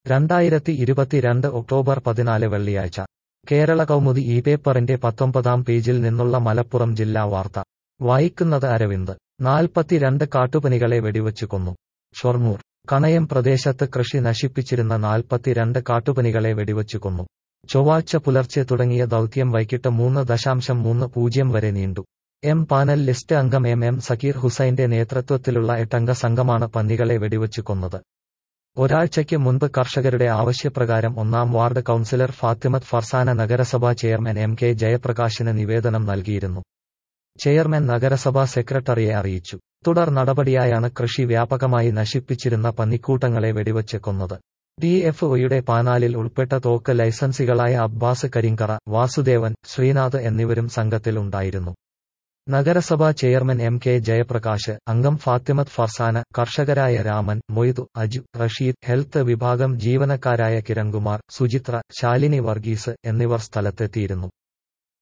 രണ്ടായിരത്തി ഇരുപത്തിരണ്ട് ഒക്ടോബർ പതിനാല് വെള്ളിയാഴ്ച കേരള കൗമുദി ഈ പേപ്പറിന്റെ പത്തൊമ്പതാം പേജിൽ നിന്നുള്ള മലപ്പുറം ജില്ലാ വാർത്ത വായിക്കുന്നത് അരവിന്ദ് നാൽപ്പത്തിരണ്ട് കാട്ടുപനികളെ വെടിവച്ചു കൊന്നു ഷൊർണൂർ കണയം പ്രദേശത്ത് കൃഷി നശിപ്പിച്ചിരുന്ന നാൽപ്പത്തിരണ്ട് കാട്ടുപനികളെ വെടിവച്ചു കൊന്നു ചൊവ്വാഴ്ച പുലർച്ചെ തുടങ്ങിയ ദൗത്യം വൈകിട്ട് മൂന്ന് ദശാംശം മൂന്ന് പൂജ്യം വരെ നീണ്ടു എം പാനൽ ലിസ്റ്റ് അംഗം എം എം സക്കീർ ഹുസൈന്റെ നേതൃത്വത്തിലുള്ള എട്ടംഗ സംഘമാണ് പന്നികളെ വെടിവച്ചു കൊന്നത് ഒരാഴ്ചയ്ക്ക് മുൻപ് കർഷകരുടെ ആവശ്യപ്രകാരം ഒന്നാം വാർഡ് കൌൺസിലർ ഫാത്തിമത്ത് ഫർസാന നഗരസഭാ ചെയർമാൻ എം കെ ജയപ്രകാശിന് നിവേദനം നൽകിയിരുന്നു ചെയർമാൻ നഗരസഭാ സെക്രട്ടറിയെ അറിയിച്ചു തുടർ നടപടിയായാണ് കൃഷി വ്യാപകമായി നശിപ്പിച്ചിരുന്ന പന്നിക്കൂട്ടങ്ങളെ വെടിവച്ച് കൊന്നത് ഡി എഫ് ഒയുടെ പാനാലിൽ ഉൾപ്പെട്ട തോക്ക് ലൈസൻസികളായ അബ്ബാസ് കരിങ്കറ വാസുദേവൻ ശ്രീനാഥ് എന്നിവരും സംഘത്തിൽ ഉണ്ടായിരുന്നു നഗരസഭാ ചെയർമാൻ എം കെ ജയപ്രകാശ് അംഗം ഫാത്തിമത്ത് ഫർസാന കർഷകരായ രാമൻ മൊയ്തു അജു റഷീദ് ഹെൽത്ത് വിഭാഗം ജീവനക്കാരായ കിരൺകുമാർ സുചിത്ര ശാലിനി വർഗീസ് എന്നിവർ സ്ഥലത്തെത്തിയിരുന്നു